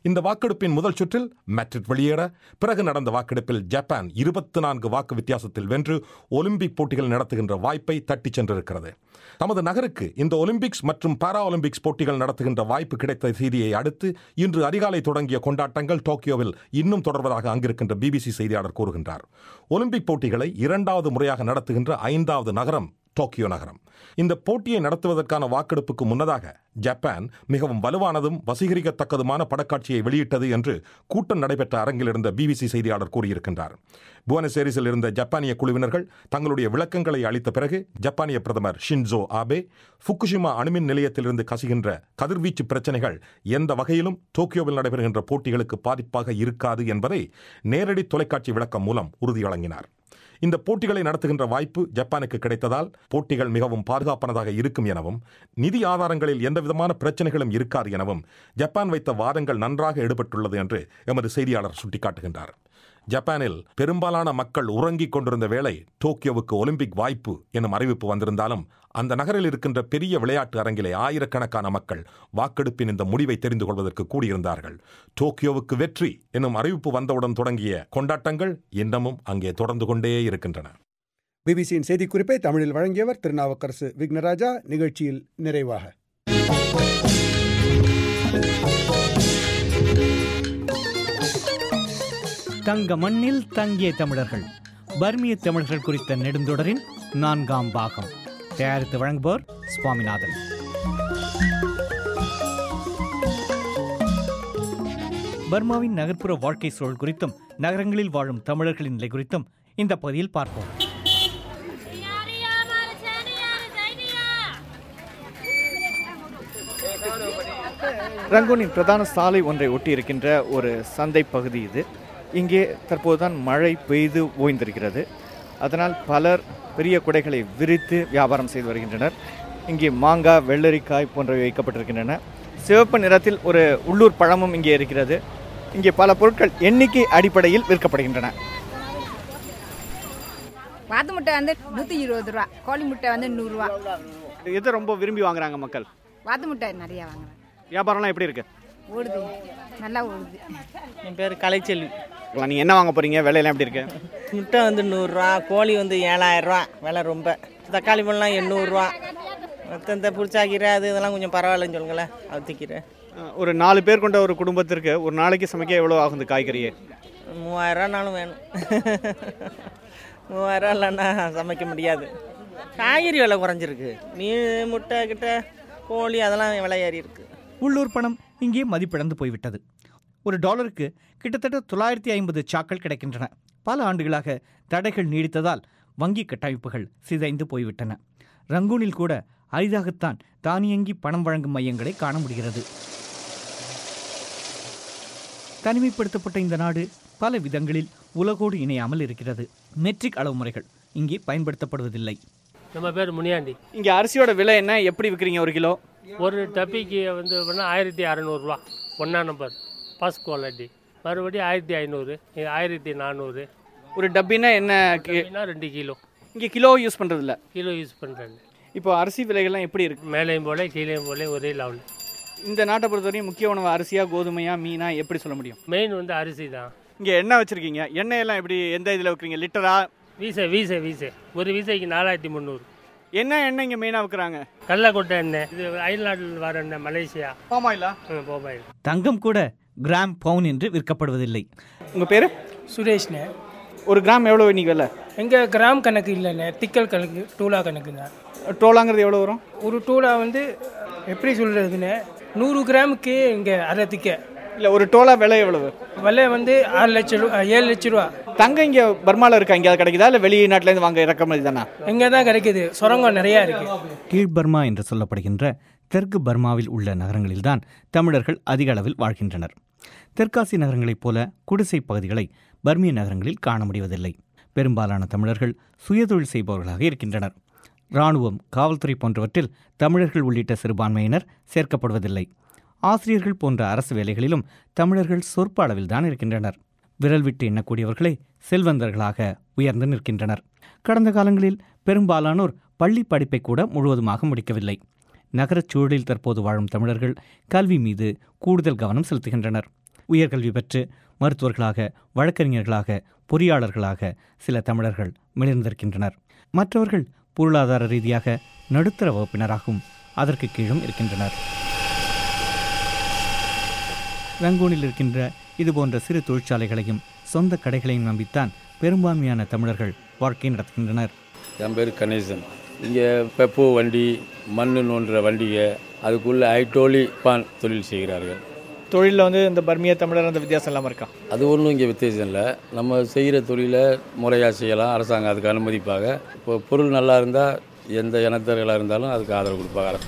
இந்த வாக்கெடுப்பின் முதல் சுற்றில் மேட்ரிட் வெளியேற பிறகு நடந்த வாக்கெடுப்பில் ஜப்பான் இருபத்தி நான்கு வாக்கு வித்தியாசத்தில் வென்று ஒலிம்பிக் போட்டிகள் நடத்துகின்ற வாய்ப்பை தட்டிச் சென்றிருக்கிறது தமது நகருக்கு இந்த ஒலிம்பிக்ஸ் மற்றும் பாரா ஒலிம்பிக்ஸ் போட்டிகள் நடத்துகின்ற வாய்ப்பு கிடைத்த செய்தியை அடுத்து இன்று அதிகாலை தொடங்கிய கொண்டாட்டங்கள் டோக்கியோவில் இன்னும் தொடர்வதாக அங்கிருக்கின்ற பிபிசி செய்தியாளர் கூறுகின்றார் ஒலிம்பிக் போட்டிகளை இரண்டாவது முறையாக நடத்துகின்ற ஐந்தாவது நகரம் டோக்கியோ நகரம் இந்த போட்டியை நடத்துவதற்கான வாக்கெடுப்புக்கு முன்னதாக ஜப்பான் மிகவும் வலுவானதும் வசீகரிக்கத்தக்கதுமான படக்காட்சியை வெளியிட்டது என்று கூட்டம் நடைபெற்ற அரங்கில் இருந்த பிபிசி செய்தியாளர் கூறியிருக்கின்றார் புவனசேரிஸில் இருந்த ஜப்பானிய குழுவினர்கள் தங்களுடைய விளக்கங்களை அளித்த பிறகு ஜப்பானிய பிரதமர் ஷின்சோ ஆபே ஃபுக்குஷிமா அணுமின் நிலையத்திலிருந்து கசிகின்ற கதிர்வீச்சு பிரச்சனைகள் எந்த வகையிலும் டோக்கியோவில் நடைபெறுகின்ற போட்டிகளுக்கு பாதிப்பாக இருக்காது என்பதை நேரடி தொலைக்காட்சி விளக்கம் மூலம் உறுதி வழங்கினார் இந்த போட்டிகளை நடத்துகின்ற வாய்ப்பு ஜப்பானுக்கு கிடைத்ததால் போட்டிகள் மிகவும் பாதுகாப்பானதாக இருக்கும் எனவும் நிதி ஆதாரங்களில் எந்தவிதமான பிரச்சனைகளும் இருக்காது எனவும் ஜப்பான் வைத்த வாதங்கள் நன்றாக எடுபட்டுள்ளது என்று எமது செய்தியாளர் சுட்டிக்காட்டுகின்றார் ஜப்பானில் பெரும்பாலான மக்கள் உறங்கிக் கொண்டிருந்த வேளை டோக்கியோவுக்கு ஒலிம்பிக் வாய்ப்பு எனும் அறிவிப்பு வந்திருந்தாலும் அந்த நகரில் இருக்கின்ற பெரிய விளையாட்டு அரங்கிலே ஆயிரக்கணக்கான மக்கள் வாக்கெடுப்பின் இந்த முடிவை தெரிந்து கொள்வதற்கு கூடியிருந்தார்கள் டோக்கியோவுக்கு வெற்றி எனும் அறிவிப்பு வந்தவுடன் தொடங்கிய கொண்டாட்டங்கள் இன்னமும் அங்கே தொடர்ந்து கொண்டே இருக்கின்றன பிபிசியின் செய்திக்குறிப்பை தமிழில் வழங்கியவர் திருநாவுக்கரசு விக்னராஜா நிகழ்ச்சியில் நிறைவாக தங்க மண்ணில் தங்கிய தமிழர்கள் பர்மிய தமிழர்கள் குறித்த நெடுந்தொடரின் நான்காம் பாகம் தயாரித்து வழங்குபவர் சுவாமிநாதன் பர்மாவின் நகர்ப்புற வாழ்க்கை சூழல் குறித்தும் நகரங்களில் வாழும் தமிழர்களின் நிலை குறித்தும் இந்த பகுதியில் பார்ப்போம் ரங்கூனின் பிரதான சாலை ஒன்றை ஒட்டி இருக்கின்ற ஒரு சந்தை பகுதி இது இங்கே தற்போதுதான் மழை பெய்து ஓய்ந்திருக்கிறது அதனால் பலர் பெரிய குடைகளை விரித்து வியாபாரம் செய்து வருகின்றனர் இங்கே மாங்காய் வெள்ளரிக்காய் போன்றவை வைக்கப்பட்டிருக்கின்றன சிவப்பு நிறத்தில் ஒரு உள்ளூர் பழமும் இங்கே இருக்கிறது இங்கே பல பொருட்கள் எண்ணிக்கை அடிப்படையில் விற்கப்படுகின்றன வாத்து முட்டை வந்து நூற்றி இருபது ரூபா கோழி முட்டை வந்து நூறுரூவா எதை ரொம்ப விரும்பி வாங்குறாங்க மக்கள் வாத்து முட்டை நிறையா வாங்குறேன் வியாபாரம்லாம் எப்படி இருக்கு ஓடுது நல்லா ஓடுது என் பேர் கலைச்செல்வி நீங்கள் என்ன வாங்க போறீங்க விலையெல்லாம் எப்படி இருக்கு முட்டை வந்து நூறுரூவா கோழி வந்து ஏழாயிரரூவா விலை ரொம்ப தக்காளி பழம்லாம் எண்ணூறுரூவா மற்ற இந்த புளிச்சாக்கீரை அது இதெல்லாம் கொஞ்சம் பரவாயில்லன்னு சொல்லுங்களேன் அவுத்திக்கீரை ஒரு நாலு பேர் கொண்ட ஒரு குடும்பத்திற்கு ஒரு நாளைக்கு சமைக்க எவ்வளோ ஆகும் இந்த காய்கறியே மூவாயிரரூவானாலும் வேணும் மூவாயிரரூவா இல்லைன்னா சமைக்க முடியாது காய்கறி விலை குறைஞ்சிருக்கு மீன் முட்டை கிட்ட கோழி அதெல்லாம் விலை ஏறி இருக்கு உள்ளூர் பணம் இங்கே மதிப்பிழந்து போய்விட்டது ஒரு டாலருக்கு கிட்டத்தட்ட தொள்ளாயிரத்தி ஐம்பது சாக்கள் கிடைக்கின்றன பல ஆண்டுகளாக தடைகள் நீடித்ததால் வங்கி கட்டமைப்புகள் சிதைந்து போய்விட்டன ரங்கூனில் கூட அரிதாகத்தான் தானியங்கி பணம் வழங்கும் மையங்களை காண முடிகிறது தனிமைப்படுத்தப்பட்ட இந்த நாடு பல விதங்களில் உலகோடு இணையாமல் இருக்கிறது மெட்ரிக் அளவு முறைகள் இங்கே பயன்படுத்தப்படுவதில்லை நம்ம பேர் முனியாண்டி இங்கே அரிசியோட விலை என்ன எப்படி விற்கிறீங்க ஒரு கிலோ ஒரு டப்பிக்கு வந்து பண்ணா ஆயிரத்தி அறநூறுவா ஒன்றா நம்பர் ஃபஸ்ட் குவாலிட்டி மறுபடி ஆயிரத்தி ஐநூறு இது ஆயிரத்தி நானூறு ஒரு டப்பினா என்ன டப்பினா ரெண்டு கிலோ இங்கே கிலோ யூஸ் பண்ணுறது இல்லை கிலோ யூஸ் பண்ணுறது இப்போ அரிசி விலைகள்லாம் எப்படி இருக்கு மேலேயும் போல கீழேயும் போல ஒரே லெவல் இந்த நாட்டை பொறுத்தவரையும் முக்கிய உணவு அரிசியா கோதுமையா மீனா எப்படி சொல்ல முடியும் மெயின் வந்து அரிசி தான் இங்கே எண்ணெய் வச்சிருக்கீங்க எண்ணெய் எல்லாம் எப்படி எந்த இதில் வைக்கிறீங்க லிட்டரா வீசை வீசை வீசை ஒரு வீசைக்கு நாலாயிரத்தி முந்நூறு என்ன எண்ணெய் இங்கே மெயினாக வைக்கிறாங்க கடலக்கொட்டை எண்ணெய் இது அயல்நாட்டில் வர எண்ணெய் மலேசியா பாமாயிலா போபாயில் தங்கம் கூட கிராம் பவுன் என்று விற்கப்படுவதில்லை உங்கள் பேர் சுரேஷ்ண்ணே ஒரு கிராம் எவ்வளோ இன்னைக்கு விலை எங்கள் கிராம் கணக்கு இல்லைண்ணே திக்கல் கணக்கு டூலா கணக்கு தான் டோலாங்கிறது எவ்வளோ வரும் ஒரு டூலா வந்து எப்படி சொல்கிறதுண்ணே நூறு கிராமுக்கு இங்கே அரை திக்க இல்லை ஒரு டோலா விலை எவ்வளவு விலை வந்து ஆறு லட்சம் ரூபா ஏழு லட்சம் ரூபா தங்கம் இங்கே பர்மாவில் இருக்கா இங்கே கிடைக்குதா இல்லை வெளிநாட்டிலேருந்து வாங்க இறக்குமதி தானா இங்கே தான் கிடைக்குது சுரங்கம் நிறையா இருக்குது கீழ் பர்மா என்று சொல்லப்படுகின்ற தெற்கு பர்மாவில் உள்ள நகரங்களில்தான் தமிழர்கள் அதிக அளவில் வாழ்கின்றனர் தெற்காசிய நகரங்களைப் போல குடிசை பகுதிகளை பர்மிய நகரங்களில் காண முடிவதில்லை பெரும்பாலான தமிழர்கள் சுயதொழில் செய்பவர்களாக இருக்கின்றனர் இராணுவம் காவல்துறை போன்றவற்றில் தமிழர்கள் உள்ளிட்ட சிறுபான்மையினர் சேர்க்கப்படுவதில்லை ஆசிரியர்கள் போன்ற அரசு வேலைகளிலும் தமிழர்கள் சொற்ப அளவில்தான் இருக்கின்றனர் விரல் விட்டு எண்ணக்கூடியவர்களே செல்வந்தர்களாக உயர்ந்து நிற்கின்றனர் கடந்த காலங்களில் பெரும்பாலானோர் பள்ளி படிப்பை கூட முழுவதுமாக முடிக்கவில்லை நகரச் சூழலில் தற்போது வாழும் தமிழர்கள் கல்வி மீது கூடுதல் கவனம் செலுத்துகின்றனர் உயர்கல்வி பெற்று மருத்துவர்களாக வழக்கறிஞர்களாக பொறியாளர்களாக சில தமிழர்கள் மிளிர்ந்திருக்கின்றனர் மற்றவர்கள் பொருளாதார ரீதியாக நடுத்தர வகுப்பினராகவும் அதற்கு கீழும் இருக்கின்றனர் ரங்கூனில் இருக்கின்ற இதுபோன்ற சிறு தொழிற்சாலைகளையும் சொந்த கடைகளையும் நம்பித்தான் பெரும்பான்மையான தமிழர்கள் வாழ்க்கை நடத்துகின்றனர் என் பேர் கணேசன் இங்கே பெப்போ வண்டி மண் நோண்டுற வண்டிகை அதுக்குள்ளே ஐட்டோலி பான் தொழில் செய்கிறார்கள் தொழிலில் வந்து இந்த பர்மிய தமிழர் அந்த வித்தியாசம் இல்லாமல் இருக்கா அது ஒன்றும் இங்கே வித்தியாசம் இல்லை நம்ம செய்கிற தொழிலை முறையாக செய்யலாம் அரசாங்கம் அதுக்கு அனுமதிப்பாங்க இப்போ பொருள் நல்லா இருந்தால் எந்த இனத்தர்களாக இருந்தாலும் அதுக்கு ஆதரவு கொடுப்பாங்க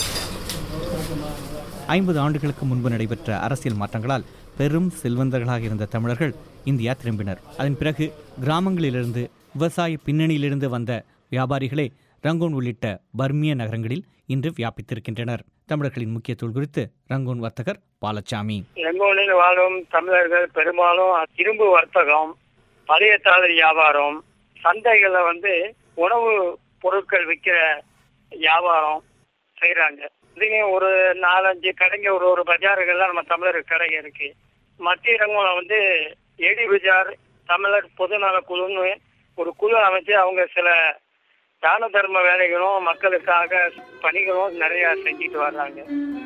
ஐம்பது ஆண்டுகளுக்கு முன்பு நடைபெற்ற அரசியல் மாற்றங்களால் பெரும் செல்வந்தர்களாக இருந்த தமிழர்கள் இந்தியா திரும்பினர் அதன் பிறகு கிராமங்களிலிருந்து விவசாய பின்னணியிலிருந்து வந்த வியாபாரிகளே ரங்கூன் உள்ளிட்ட பர்மிய நகரங்களில் இன்று வியாபித்திருக்கின்றனர் தமிழர்களின் முக்கிய தொழில் குறித்து ரங்கூன் வர்த்தகர் பாலச்சாமி எங்கோனில் வாழும் தமிழர்கள் பெரும்பாலும் இரும்பு வர்த்தகம் பழைய தாளர் வியாபாரம் சந்தைகளில் வந்து உணவு பொருட்கள் விற்கிற வியாபாரம் செய்கிறாங்க இதுலேயும் ஒரு நாலஞ்சு கடைங்க ஒரு ஒரு பஜாருகள்லாம் நம்ம தமிழர் கடைங்க இருக்கு மத்திய ரங்கூனில் வந்து ஏடி பஜார் தமிழர் பொதுநல குழுன்னு ஒரு குழு அமைச்சு அவங்க சில தான தர்ம வேலைகளும் மக்களுக்காக பணிகளும் நிறைய செஞ்சுட்டு வர்றாங்க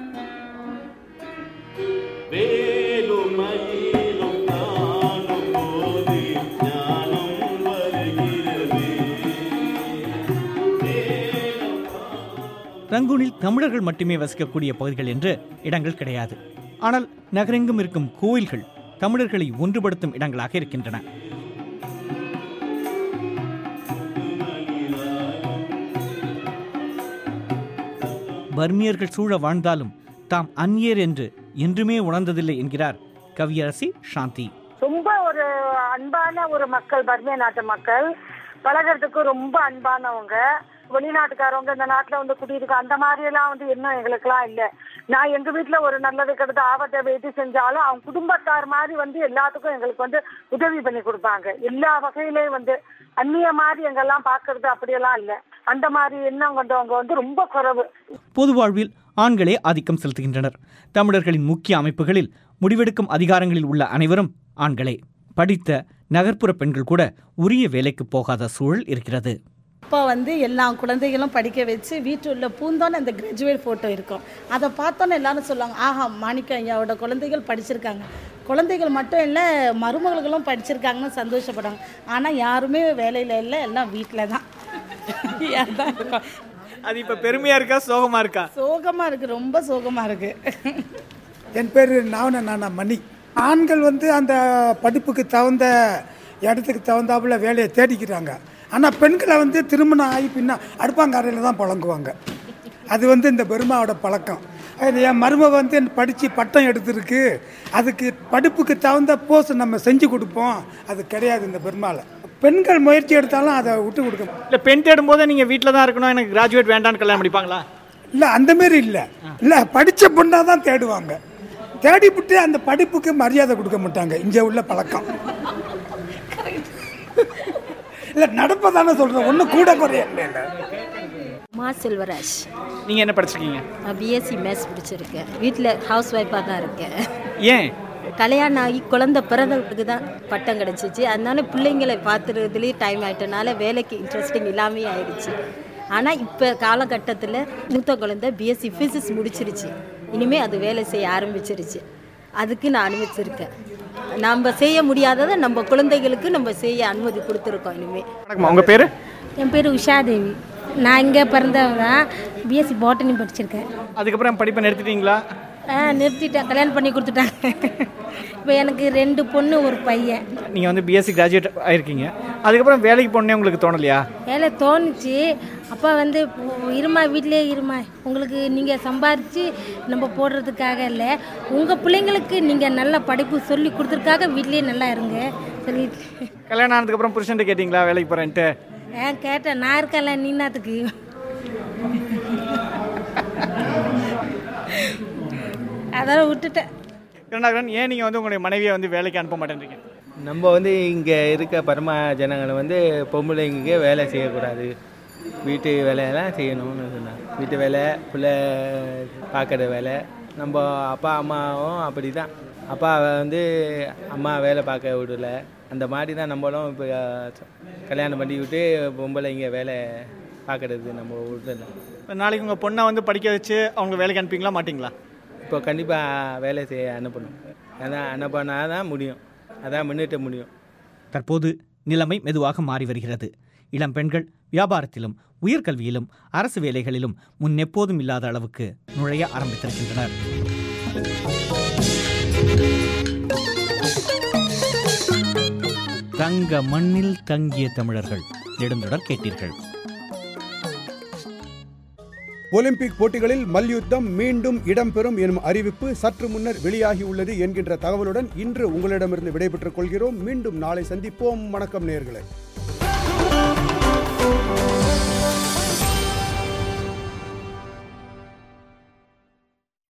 ரங்கூனில் தமிழர்கள் மட்டுமே வசிக்கக்கூடிய பகுதிகள் என்று இடங்கள் கிடையாது ஆனால் நகரெங்கும் இருக்கும் கோயில்கள் தமிழர்களை ஒன்றுபடுத்தும் இடங்களாக இருக்கின்றன பர்மியர்கள் சூழ வாழ்ந்தாலும் தாம் அந்நியர் என்று என்றுமே உணர்ந்ததில்லை என்கிறார் கவியரசி சாந்தி ரொம்ப ஒரு அன்பான ஒரு மக்கள் பர்மிய நாட்டு மக்கள் பழகிறதுக்கு ரொம்ப அன்பானவங்க வெளிநாட்டுக்காரவங்க இந்த நாட்டுல வந்து குடியிருக்க அந்த மாதிரி எல்லாம் வந்து இன்னும் எங்களுக்கெல்லாம் இல்ல நான் எங்க வீட்டுல ஒரு நல்லது கெடுத்து ஆபத்தை வெயிட்டு செஞ்சாலும் அவங்க குடும்பத்தார் மாதிரி வந்து எல்லாத்துக்கும் எங்களுக்கு வந்து உதவி பண்ணி கொடுப்பாங்க எல்லா வகையிலயும் வந்து அந்நிய மாதிரி எங்கெல்லாம் பாக்குறது அப்படியெல்லாம் இல்ல அந்த மாதிரி எண்ணம் கொண்டவங்க வந்து ரொம்ப குறைவு பொது வாழ்வில் ஆண்களே ஆதிக்கம் செலுத்துகின்றனர் தமிழர்களின் முக்கிய அமைப்புகளில் முடிவெடுக்கும் அதிகாரங்களில் உள்ள அனைவரும் ஆண்களே படித்த நகர்ப்புற பெண்கள் கூட உரிய வேலைக்கு போகாத சூழல் இருக்கிறது இப்போ வந்து எல்லா குழந்தைகளும் படிக்க வச்சு வீட்டு உள்ள பூந்தோன்னு அந்த கிராஜுவேட் ஃபோட்டோ இருக்கும் அதை பார்த்தோன்னே எல்லாரும் சொல்லுவாங்க ஆஹா மாணிக்க ஐயாவோட குழந்தைகள் படிச்சிருக்காங்க குழந்தைகள் மட்டும் இல்லை மருமகளும் படிச்சிருக்காங்கன்னு சந்தோஷப்படுறாங்க ஆனால் யாருமே வேலையில் இல்லை எல்லாம் வீட்டில் தான் அதான் இருக்கும். அது இப்போ பெருமையாக இருக்கா சோகமாக இருக்கா சோகமா இருக்கு ரொம்ப சோகமா இருக்கு என் பேர் நாவன நானா மணி ஆண்கள் வந்து அந்த படிப்புக்கு தகுந்த இடத்துக்கு தகுந்தாப்புல வேலையை தேடிக்கிறாங்க ஆனால் பெண்களை வந்து திருமணம் ஆகி பின்னா அடுப்பாங்கரையில் தான் புழங்குவாங்க அது வந்து இந்த பெருமாவோட பழக்கம் அது என் மருமக வந்து படித்து பட்டம் எடுத்திருக்கு அதுக்கு படிப்புக்கு தகுந்த போஸ்ட் நம்ம செஞ்சு கொடுப்போம் அது கிடையாது இந்த பெருமாள் பெண்கள் முயற்சி எடுத்தாலும் அதை விட்டு கொடுக்க இல்லை பெண் தேடும் போது நீங்கள் வீட்டில் தான் இருக்கணும் எனக்கு கிராஜுவேட் வேண்டான்னு கல்யாணம் பண்ணிப்பாங்களா இல்லை அந்த மாரி இல்லை இல்லை படித்த பொண்ணாக தான் தேடுவாங்க தேடிவிட்டு அந்த படிப்புக்கு மரியாதை கொடுக்க மாட்டாங்க இங்கே உள்ள பழக்கம் இல்லை நடப்பதானே சொல்கிறேன் ஒன்றும் கூட குறைய இல்லை மா செல்வராஜ் நீங்கள் என்ன படிச்சிருக்கீங்க நான் பிஎஸ்சி மேத்ஸ் முடிச்சிருக்கேன் வீட்டில் ஹவுஸ் ஒய்ஃபாக தான் இருக்கேன் ஏன் கல்யாணம் ஆகி குழந்தை பிறந்ததுக்கு தான் பட்டம் கிடச்சிச்சு அதனால பிள்ளைங்களை பார்த்துறதுலேயே டைம் ஆயிட்டனால வேலைக்கு இன்ட்ரெஸ்டிங் இல்லாமே ஆயிடுச்சு ஆனால் இப்போ காலகட்டத்தில் மூத்த குழந்தை பிஎஸ்சி ஃபிசிக்ஸ் முடிச்சிருச்சு இனிமேல் அது வேலை செய்ய ஆரம்பிச்சிருச்சு அதுக்கு நான் அனுமதிச்சிருக்கேன் நம்ம செய்ய முடியாததை நம்ம குழந்தைகளுக்கு நம்ம செய்ய அனுமதி கொடுத்துருக்கோம் இனிமேல் வணக்கம்மா உங்கள் பேர் என் பேர் உஷாதேவி நான் இங்கே பிறந்தவங்க தான் பிஎஸ்சி பாட்டனி படிச்சிருக்கேன் அதுக்கப்புறம் படிப்பை நிறுத்திட்டீங்களா ஆ நிறுத்திட்டேன் கல்யாணம் பண்ணி கொடுத்துட்டாங்க இப்போ எனக்கு ரெண்டு பொண்ணு ஒரு பையன் நீங்கள் வந்து பிஎஸ்சி கிராஜுவேட் ஆயிருக்கீங்க அதுக்கப்புறம் வேலைக்கு போனே உங்களுக்கு தோணலையா வேலை தோணுச்சு அப்பா வந்து இருமா வீட்டிலே இருமா உங்களுக்கு நீங்கள் சம்பாரித்து நம்ம போடுறதுக்காக இல்லை உங்கள் பிள்ளைங்களுக்கு நீங்கள் நல்ல படிப்பு சொல்லி கொடுத்துருக்காக வீட்டிலேயே நல்லா இருங்க சொல்லிட்டு கல்யாணம் ஆனதுக்கப்புறம் புருஷன்ட்ட கேட்டிங்களா வேலைக்கு போகிறேன்ட்டு ஏன் கேட்டேன் நான் இருக்கல நீனாத்துக்கு அதெல்லாம் விட்டுட்டேன் கருணாகரன் ஏன் நீங்கள் வந்து உங்களுடைய மனைவியை வந்து வேலைக்கு அனுப்ப மாட்டேன்றீங்க நம்ம வந்து இங்கே இருக்க பரம ஜனங்களை வந்து பொம்பளைங்க வேலை செய்யக்கூடாது வீட்டு வேலையெல்லாம் செய்யணும்னு சொன்னாங்க வீட்டு வேலை பிள்ளை பார்க்குற வேலை நம்ம அப்பா அம்மாவும் அப்படி தான் அப்பா வந்து அம்மா வேலை பார்க்க விடல அந்த மாதிரி தான் நம்மளும் இப்போ கல்யாணம் பண்ணி விட்டு பொம்பளைங்க வேலை பார்க்கறது நம்ம விடல நாளைக்கு உங்கள் பொண்ணை வந்து படிக்க வச்சு அவங்க வேலைக்கு அனுப்பிங்களா மாட்டிங்களா இப்போ கண்டிப்பாக வேலை செய்ய அனுப்பணும் அதான் அனுப்பினா தான் முடியும் அதான் முன்னிட்ட முடியும் தற்போது நிலைமை மெதுவாக மாறி வருகிறது இளம் பெண்கள் வியாபாரத்திலும் உயர்கல்வியிலும் அரசு வேலைகளிலும் முன்னெப்போதும் இல்லாத அளவுக்கு நுழைய ஆரம்பித்திருக்கின்றனர் தங்க மண்ணில் தங்கிய தமிழர்கள் நெடுந்தொடர் கேட்டீர்கள் ஒலிம்பிக் போட்டிகளில் மல்யுத்தம் மீண்டும் இடம்பெறும் எனும் அறிவிப்பு சற்று முன்னர் வெளியாகியுள்ளது என்கின்ற தகவலுடன் இன்று உங்களிடமிருந்து விடைபெற்றுக் கொள்கிறோம் மீண்டும் நாளை சந்திப்போம் வணக்கம் நேயர்களே